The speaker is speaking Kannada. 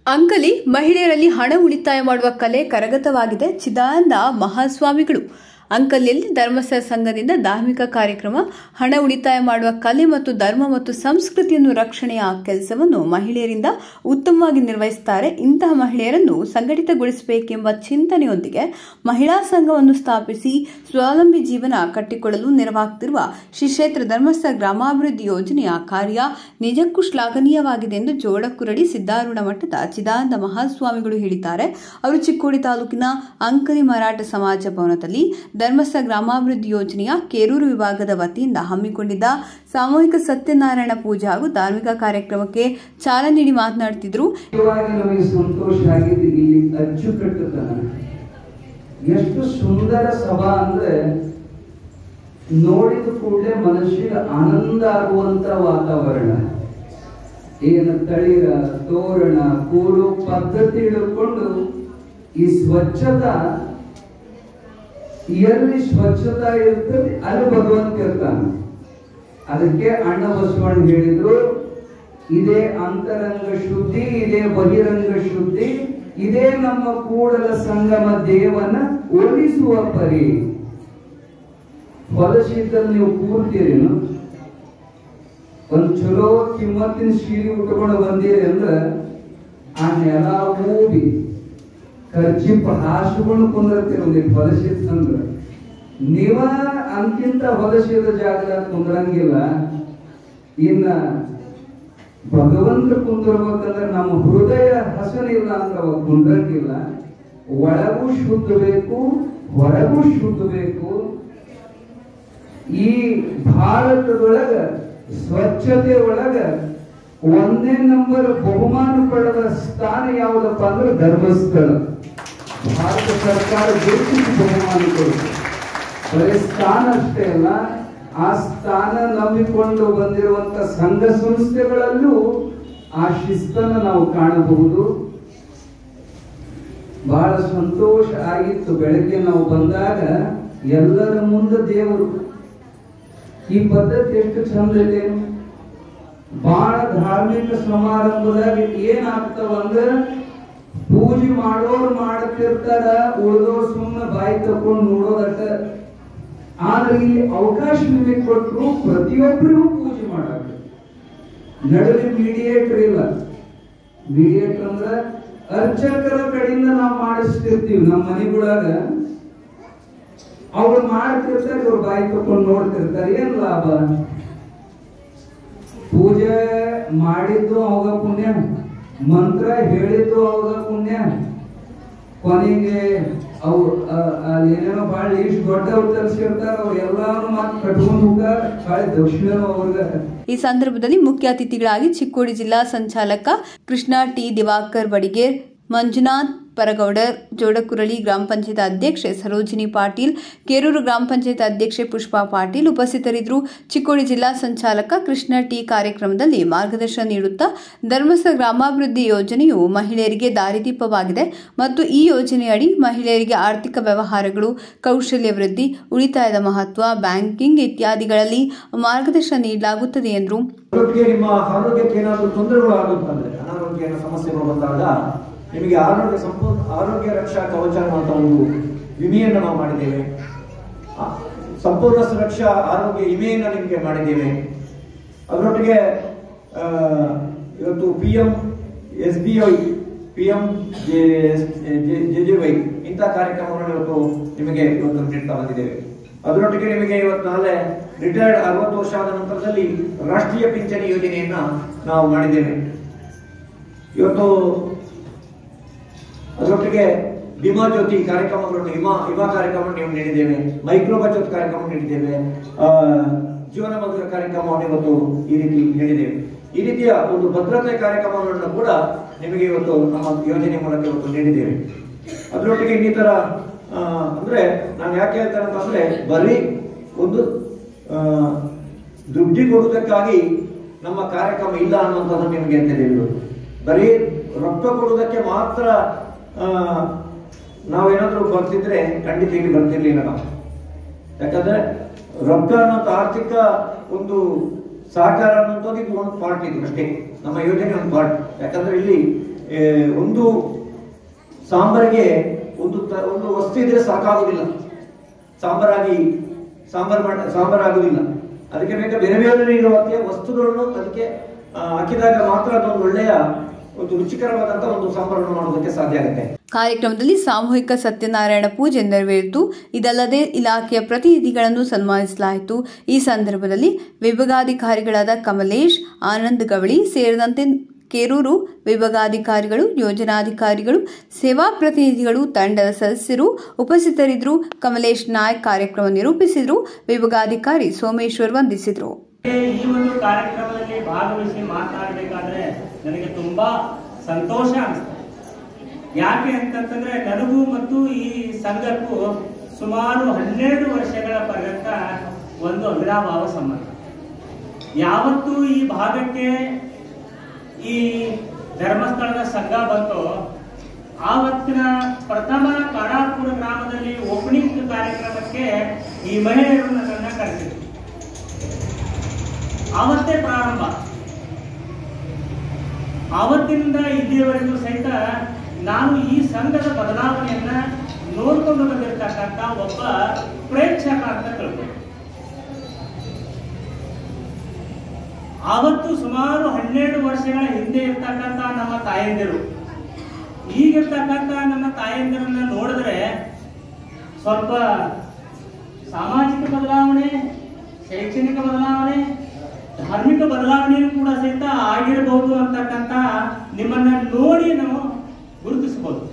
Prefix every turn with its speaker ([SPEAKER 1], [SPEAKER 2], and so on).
[SPEAKER 1] ಅಂಕಲಿ ಮಹಿಳೆಯರಲ್ಲಿ ಹಣ ಉಳಿತಾಯ ಮಾಡುವ ಕಲೆ ಕರಗತವಾಗಿದೆ ಚಿದಾನಂದ ಮಹಾಸ್ವಾಮಿಗಳು ಅಂಕಲಿಯಲ್ಲಿ ಧರ್ಮಸ್ಥಳ ಸಂಘದಿಂದ ಧಾರ್ಮಿಕ ಕಾರ್ಯಕ್ರಮ ಹಣ ಉಳಿತಾಯ ಮಾಡುವ ಕಲೆ ಮತ್ತು ಧರ್ಮ ಮತ್ತು ಸಂಸ್ಕೃತಿಯನ್ನು ರಕ್ಷಣೆಯ ಕೆಲಸವನ್ನು ಮಹಿಳೆಯರಿಂದ ಉತ್ತಮವಾಗಿ ನಿರ್ವಹಿಸುತ್ತಾರೆ ಇಂತಹ ಮಹಿಳೆಯರನ್ನು ಸಂಘಟಿತಗೊಳಿಸಬೇಕೆಂಬ ಚಿಂತನೆಯೊಂದಿಗೆ ಮಹಿಳಾ ಸಂಘವನ್ನು ಸ್ಥಾಪಿಸಿ ಸ್ವಾವಲಂಬಿ ಜೀವನ ಕಟ್ಟಿಕೊಳ್ಳಲು ನೆರವಾಗುತ್ತಿರುವ ಶ್ರೀ ಕ್ಷೇತ್ರ ಧರ್ಮಸ್ಥಳ ಗ್ರಾಮಾಭಿವೃದ್ಧಿ ಯೋಜನೆಯ ಕಾರ್ಯ ನಿಜಕ್ಕೂ ಶ್ಲಾಘನೀಯವಾಗಿದೆ ಎಂದು ಜೋಡಕುರಡಿ ಸಿದ್ದಾರೂಢ ಮಠದ ಚಿದಾನಂದ ಮಹಾಸ್ವಾಮಿಗಳು ಹೇಳಿದ್ದಾರೆ ಅವರು ಚಿಕ್ಕೋಡಿ ತಾಲೂಕಿನ ಅಂಕಲಿ ಮರಾಠ ಸಮಾಜ ಭವನದಲ್ಲಿ ಧರ್ಮಸ್ಥಳ ಗ್ರಾಮಾಭಿವೃದ್ಧಿ ಯೋಜನೆಯ ಕೇರೂರು ವಿಭಾಗದ ವತಿಯಿಂದ ಹಮ್ಮಿಕೊಂಡಿದ್ದ ಸಾಮೂಹಿಕ ಸತ್ಯನಾರಾಯಣ ಪೂಜೆ ಹಾಗೂ ಧಾರ್ಮಿಕ ಕಾರ್ಯಕ್ರಮಕ್ಕೆ ಚಾಲನೆ ನೀಡಿ ಮಾತನಾಡುತ್ತಿದ್ದರು
[SPEAKER 2] ನಿಜವಾಗಿ ನಮಗೆ ಸಂತೋಷ ಆಗಿದ್ದು ಇಲ್ಲಿ ಅಚ್ಚುಕಟ್ಟುತನ ಎಷ್ಟು ಸುಂದರ ಸಭಾ ಅಂದ್ರೆ ನೋಡಿದ ಕೂಡಲೇ ಮನಸ್ಸಿಗೆ ಆನಂದ ಆಗುವಂತ ವಾತಾವರಣ ಏನು ತಳಿರ ತೋರಣ ಕೂಡು ಪದ್ಧತಿ ಹಿಡ್ಕೊಂಡು ಈ ಸ್ವಚ್ಛತಾ ಎಲ್ಲಿ ಸ್ವಚ್ಛತಾ ಇರ್ತದೆ ಅಲ್ಲಿ ಭಗವಂತ ಇರ್ತಾನೆ ಅದಕ್ಕೆ ಅಣ್ಣ ಬಸವಣ್ಣ ಹೇಳಿದ್ರು ಇದೇ ಅಂತರಂಗ ಶುದ್ಧಿ ಇದೇ ಬಹಿರಂಗ ಶುದ್ಧಿ ಇದೇ ನಮ್ಮ ಕೂಡಲ ಸಂಗಮ ದೇವನ ಒಲಿಸುವ ಪರಿ ಹೊಲಸಿದ್ದಲ್ಲಿ ನೀವು ಕೂರ್ತೀರೇನು ಒಂದ್ ಚಲೋ ಕಿಮ್ಮತ್ತಿನ ಸೀರೆ ಉಟ್ಕೊಂಡು ಬಂದಿರಿ ಅಂದ್ರ ಆ ನೆಲ ಮೂಬಿ ಖರ್ಚಿಪ್ ಹಾಸ್ಕೊಂಡು ಕುಂದಿರ್ತೀರಿ ಒಂದಿಟ್ಟು ಹೊಲಸಿತ್ತಂದ್ರ ನೀವ ಅಂತಿಂತ ಹೊಲಸಿದ ಜಾಗದಾಗ ಕುಂದ್ರಂಗಿಲ್ಲ ಇನ್ನ ಭಗವಂತ ಕುಂದಿರ್ಬೇಕಂದ್ರೆ ನಮ್ಮ ಹೃದಯ ಹಸನಿಲ್ಲ ಅಂದ್ರೆ ಅವ ಕುಂದ್ರಂಗಿಲ್ಲ ಒಳಗೂ ಶುದ್ಧ ಬೇಕು ಹೊರಗೂ ಶುದ್ಧ ಬೇಕು ಈ ಭಾರತದೊಳಗ ಸ್ವಚ್ಛತೆ ಒಳಗ ಒಂದೇ ನಂಬರ್ ಬಹುಮಾನ ಪಡೆದ ಸ್ಥಾನ ಯಾವುದಪ್ಪ ಅಂದ್ರೆ ಧರ್ಮಸ್ಥಳ ಭಾರತ ಸರ್ಕಾರ ಗುರುತಿಸಿ ಬಹುಮಾನ ಕೊಡುತ್ತೆ ಬರೀ ಸ್ಥಾನ ಅಷ್ಟೇ ಅಲ್ಲ ಆ ಸ್ಥಾನ ನಂಬಿಕೊಂಡು ಬಂದಿರುವಂತ ಸಂಘ ಸಂಸ್ಥೆಗಳಲ್ಲೂ ಆ ಶಿಸ್ತನ್ನ ನಾವು ಕಾಣಬಹುದು ಬಹಳ ಸಂತೋಷ ಆಗಿತ್ತು ಬೆಳಗ್ಗೆ ನಾವು ಬಂದಾಗ ಎಲ್ಲರ ಮುಂದೆ ದೇವರು ಈ ಪದ್ಧತಿ ಎಷ್ಟು ಚಂದ ಇದೆ ಬಹಳ ಧಾರ್ಮಿಕ ಸಮಾರಂಭದಾಗ ಏನಾಗ್ತಾವ ಅಂದ್ರೆ ಪೂಜೆ ಮಾಡೋರು ಮಾಡತಿರ್ತಾರ ಉಳಿದೋರು ಸುಮ್ಮನೆ ಬಾಯಿ ತಕೊಂಡು ನೋಡೋದಕ್ಕ ಆದ್ರೆ ಇಲ್ಲಿ ಅವಕಾಶ ನಿಮಗೆ ಕೊಟ್ಟರು ಪ್ರತಿಯೊಬ್ಬರಿಗೂ ಪೂಜೆ ಮಾಡಾಕ ನಡುವೆ ಮೀಡಿಯೇಟರ್ ಇಲ್ಲ ಮೀಡಿಯೇಟರ್ ಅಂದ್ರ ಅರ್ಚಕರ ಕಡೆಯಿಂದ ನಾವು ಮಾಡಿಸ್ತಿರ್ತೀವಿ ನಮ್ಮ ಮನೆಗಳಾಗ ಅವ್ರು ಮಾಡ್ತಿರ್ತಾರೆ ಇವ್ರು ಬಾಯಿ ತಕೊಂಡು ನೋಡ್ತಿರ್ತಾರೆ ಏನ್ ಲಾಭ ಪೂಜೆ ಮಾಡಿದ್ದು ಅವಾಗ ಪುಣ್ಯ ಮಂತ್ರ ಹೇಳಿದ್ದು ಅವಾಗ ಪುಣ್ಯ ಕೊನೆಗೆ ಅವು ಅ- ಅಲ್ಲಿ ಏನೇನೋ ಭಾಳ ಇಷ್ಟು ದೊಡ್ಡವ್ರು ತರಿಸಿರ್ತಾರ ಅವ್ರು ಎಲ್ಲಾರು ಮಾತು ಕಟ್ಕೊಂಡು ಹೋಗಾರ ಭಾಳ ದಕ್ಷಿಣನು ಅವ್ರಿಗೆ
[SPEAKER 1] ಈ ಸಂದರ್ಭದಲ್ಲಿ ಮುಖ್ಯ ಅತಿಥಿಗಳಾಗಿ ಚಿಕ್ಕೋಡಿ ಜಿಲ್ಲಾ ಸಂಚಾಲಕ ಕೃಷ್ಣ ಟಿ ದಿವಾಕರ್ ಬಡಿಗೇರ್ ಮಂಜುನಾಥ್ ಪರಗೌಡರ್ ಜೋಡಕುರಳಿ ಗ್ರಾಮ ಪಂಚಾಯತ್ ಅಧ್ಯಕ್ಷೆ ಸರೋಜಿನಿ ಪಾಟೀಲ್ ಕೇರೂರು ಗ್ರಾಮ ಪಂಚಾಯತ್ ಅಧ್ಯಕ್ಷೆ ಪುಷ್ಪಾ ಪಾಟೀಲ್ ಉಪಸ್ಥಿತರಿದ್ದರು ಚಿಕ್ಕೋಡಿ ಜಿಲ್ಲಾ ಸಂಚಾಲಕ ಕೃಷ್ಣ ಟಿ ಕಾರ್ಯಕ್ರಮದಲ್ಲಿ ಮಾರ್ಗದರ್ಶನ ನೀಡುತ್ತಾ ಧರ್ಮಸ್ಥಳ ಗ್ರಾಮಾಭಿವೃದ್ಧಿ ಯೋಜನೆಯು ಮಹಿಳೆಯರಿಗೆ ದಾರಿದೀಪವಾಗಿದೆ ಮತ್ತು ಈ ಯೋಜನೆಯಡಿ ಮಹಿಳೆಯರಿಗೆ ಆರ್ಥಿಕ ವ್ಯವಹಾರಗಳು ಕೌಶಲ್ಯ ವೃದ್ಧಿ ಉಳಿತಾಯದ ಮಹತ್ವ ಬ್ಯಾಂಕಿಂಗ್ ಇತ್ಯಾದಿಗಳಲ್ಲಿ ಮಾರ್ಗದರ್ಶನ ನೀಡಲಾಗುತ್ತದೆ ಎಂದರು
[SPEAKER 3] ಅದರೊಟ್ಟಿಗೆ ನಿಮ್ಮ ಆರೋಗ್ಯಕ್ಕೆ ಏನಾದರೂ ತೊಂದರೆಗಳು ಆಗುತ್ತಂದ್ರೆ ಅನಾರೋಗ್ಯ ಏನೋ ಸಮಸ್ಯೆಗಳು ಬಂದಾಗ ನಿಮಗೆ ಆರೋಗ್ಯ ಸಂಪೂರ್ಣ ಆರೋಗ್ಯ ರಕ್ಷಾ ಕವಚ ಅನ್ನುವಂಥ ಒಂದು ವಿಮೆಯನ್ನು ನಾವು ಮಾಡಿದ್ದೇವೆ ಆ, ಸಂಪೂರ್ಣ ಸುರಕ್ಷಾ ಆರೋಗ್ಯ ವಿಮೆಯನ್ನು ನಿಮಗೆ ಮಾಡಿದ್ದೇವೆ ಅದರೊಟ್ಟಿಗೆ ಆ, ಇವತ್ತು P M S B I P M J J J Y ಇಂಥ ಕಾರ್ಯಕ್ರಮಗಳನ್ನು ಇವತ್ತು ನಿಮಗೆ ಇವತ್ತು ನೀಡ್ತಾ ಬಂದಿದ್ದೇವೆ ಅದರೊಟ್ಟಿಗೆ ನಿಮಗೆ ಇವತ್ತು ನಾಳೆ ರಿಟೈರ್ಡ್ ಅರವತ್ತು ವರ್ಷ ಆದ ನಂತರದಲ್ಲಿ ರಾಷ್ಟ್ರೀಯ ಪಿಂಚಣಿ ಯೋಜನೆಯನ್ನ ನಾವು ಮಾಡಿದ್ದೇವೆ ಇವತ್ತು ಅದರೊಟ್ಟಿಗೆ ವಿಮಾ ಜ್ಯೋತಿ ಕಾರ್ಯಕ್ರಮಗಳನ್ನು ವಿಮಾ ವಿಮಾ ಕಾರ್ಯಕ್ರಮ ನೀವು ನೀಡಿದ್ದೇವೆ ಮೈಕ್ರೋ ಬಚತ್ ಕಾರ್ಯಕ್ರಮ ನೀಡಿದ್ದೇವೆ ಆ, ಜೀವನ ಮಧುರ ಕಾರ್ಯಕ್ರಮವನ್ನು ಇವತ್ತು ಈ ರೀತಿ ನೀಡಿದ್ದೇವೆ ಈ ರೀತಿಯ ಒಂದು ಭದ್ರತೆ ಕಾರ್ಯಕ್ರಮಗಳನ್ನು ಕೂಡ ನಿಮಗೆ ಇವತ್ತು ನಮ್ಮ ಯೋಜನೆ ಮೂಲಕ ಇವತ್ತು ನೀಡಿದ್ದೇವೆ ಅದರೊಟ್ಟಿಗೆ ಇನ್ನಿತರ ಆ, ಅಂದ್ರೆ ನಾನು ಯಾಕೆ ಹೇಳ್ತೇನೆ ಅಂತಂದ್ರೆ ಬರೀ ಒಂದು ಆ, ದುಡ್ಡಿ ಕೊಡುವುದಕ್ಕಾಗಿ ನಮ್ಮ ಕಾರ್ಯಕ್ರಮ ಇಲ್ಲ ಅನ್ನುವಂಥದ್ದು ನಿಮಗೆ ಅಂತ ತಿಳಿಯುವುದು ಬರೀ ರೊಕ್ಕ ಕೊಡುವುದಕ್ಕೆ ಮಾತ್ರ ಆ, ನಾವೇನಾದ್ರೂ ಬರ್ತಿದ್ರೆ ಖಂಡಿತ ಇಲ್ಲಿ ಬರ್ತಿರ್ಲಿಲ್ಲ ನಾವು ಯಾಕಂದ್ರೆ ರೊಕ್ಕ ಅನ್ನೋದು ಆರ್ಥಿಕ ಒಂದು ಸಹಕಾರ ಅನ್ನುವಂಥದ್ದು ಇದು ಒಂದು ಪಾರ್ಟ್ ಇದು ಅಷ್ಟೇ ನಮ್ಮ ಯೋಜನೆ ಒಂದು ಪಾರ್ಟ್ ಯಾಕಂದ್ರೆ ಇಲ್ಲಿ ಏ, ಒಂದು ಸಾಂಬಾರಿಗೆ ಒಂದು ತ- ಒಂದು ವಸ್ತು ಇದ್ರೆ ಸಾಕಾಗುದಿಲ್ಲ ಸಾಂಬಾರಾಗಿ ಸಾಂಬಾರ್ ಮಾಡ ಸಾಂಬಾರಾಗುದಿಲ್ಲ ಅದಕ್ಕೆ ಬೇಕಾ ಬೇರೆ ಬೇರೆ ಇರುವಂತಹ ವಸ್ತುಗಳನ್ನು ಅದಕ್ಕೆ ಆ, ಹಾಕಿದಾಗ ಮಾತ್ರ ಅದೊಂದು ಒಳ್ಳೆಯ ಒಂದು ರುಚಿಕರವಾದಂತ ಒಂದು ಸಾಂಬಾರನ್ನು ಮಾಡೋದಕ್ಕೆ ಸಾಧ್ಯ ಆಗುತ್ತೆ
[SPEAKER 1] ಕಾರ್ಯಕ್ರಮದಲ್ಲಿ ಸಾಮೂಹಿಕ ಸತ್ಯನಾರಾಯಣ ಪೂಜೆ ನೆರವೇರಿತು ಇದಲ್ಲದೆ ಇಲಾಖೆಯ ಪ್ರತಿನಿಧಿಗಳನ್ನು ಸನ್ಮಾನಿಸಲಾಯಿತು ಈ ಸಂದರ್ಭದಲ್ಲಿ ವಿಭಾಗಾಧಿಕಾರಿಗಳಾದ ಕಮಲೇಶ್ ಆನಂದ್ ಗವಳಿ ಸೇರಿದಂತೆ ಕೇರೂರು ವಿಭಾಗಾಧಿಕಾರಿಗಳು ಯೋಜನಾಧಿಕಾರಿಗಳು ಸೇವಾ ಪ್ರತಿನಿಧಿಗಳು ತಂಡದ ಸದಸ್ಯರು ಉಪಸ್ಥಿತರಿದ್ದರು ಕಮಲೇಶ್ ನಾಯ್ಕ್ ಕಾರ್ಯಕ್ರಮ ನಿರೂಪಿಸಿದರು ವಿಭಾಗಾಧಿಕಾರಿ ಸೋಮೇಶ್ವರ್ ವಂದಿಸಿದರು
[SPEAKER 4] ಈ ಒಂದು ಕಾರ್ಯಕ್ರಮದಲ್ಲಿ ಭಾಗವಹಿಸಿ ಮಾತನಾಡಬೇಕಾದ್ರೆ ನನಗೆ ತುಂಬಾ ಸಂತೋಷ ಅನಿಸ್ತದೆ ಯಾಕೆ ಅಂತಂತಂದ್ರೆ ನನಗೂ ಮತ್ತು ಈ ಸಂಘಕ್ಕೂ ಸುಮಾರು ಹನ್ನೆರಡು ವರ್ಷಗಳ ಪರ್ಯಂತ ಒಂದು ಅವಿನಾಭಾವ ಸಂಬಂಧ ಯಾವತ್ತು ಈ ಭಾಗಕ್ಕೆ ಈ ಧರ್ಮಸ್ಥಳದ ಸಂಘ ಬಂತೋ ಆವತ್ತಿನ ಪ್ರಥಮ ಕಾಡಾಪುರ ಗ್ರಾಮದಲ್ಲಿ ಓಪನಿಂಗ್ ಕಾರ್ಯಕ್ರಮಕ್ಕೆ ಈ ಮಹಿಳೆಯರು ನನ್ನನ್ನ ಕರೆಸಿದ್ರು ಆವತ್ತೇ ಪ್ರಾರಂಭ ಆವತ್ತಿನಿಂದ ಇಲ್ಲಿಯವರೆಗೂ ಸಹಿತ ನಾನು ಈ ಸಂಘದ ಬದಲಾವಣೆಯನ್ನ ನೋಡ್ಕೊಂಡು ಬಂದಿರತಕ್ಕಂತ ಒಬ್ಬ ಪ್ರೇಕ್ಷಕ ಅಂತ ತಿಳ್ಕೊಂಡು ಆವತ್ತು ಸುಮಾರು ಹನ್ನೆರಡು ವರ್ಷಗಳ ಹಿಂದೆ ಇರ್ತಕ್ಕಂತ ನಮ್ಮ ತಾಯಂದಿರು ಈಗಿರ್ತಕ್ಕಂತ ನಮ್ಮ ತಾಯಂದಿರನ್ನ ನೋಡಿದ್ರೆ ಸ್ವಲ್ಪ ಸಾಮಾಜಿಕ ಬದಲಾವಣೆ ಶೈಕ್ಷಣಿಕ ಬದಲಾವಣೆ ಧಾರ್ಮಿಕ ಬದಲಾವಣೆಯೂ ಕೂಡ ಸಹಿತ ಆಗಿರಬಹುದು ಅಂತಕ್ಕಂಥ ನಿಮ್ಮನ್ನ ನೋಡಿ ನಾವು ಗುರುತಿಸಬಹುದು